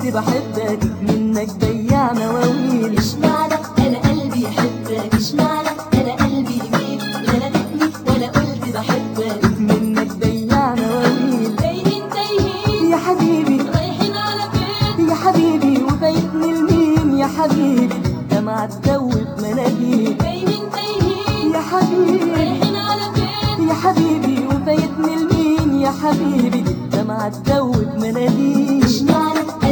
قلت بحبك منك بياع مواويل اشمعنى انا قلبي يحبك اشمعنى انا قلبي يميل لا نادتني ولا قلت بحبك منك بياع مواويل تايهين تايهين يا حبيبي رايحين على فين يا حبيبي وفايتني لمين يا حبيبي دمعة تدوب مناديل تايهين تايهين يا حبيبي رايحين على فين يا حبيبي وفايتني لمين يا حبيبي دمعة تدوب مناديل اشمعنى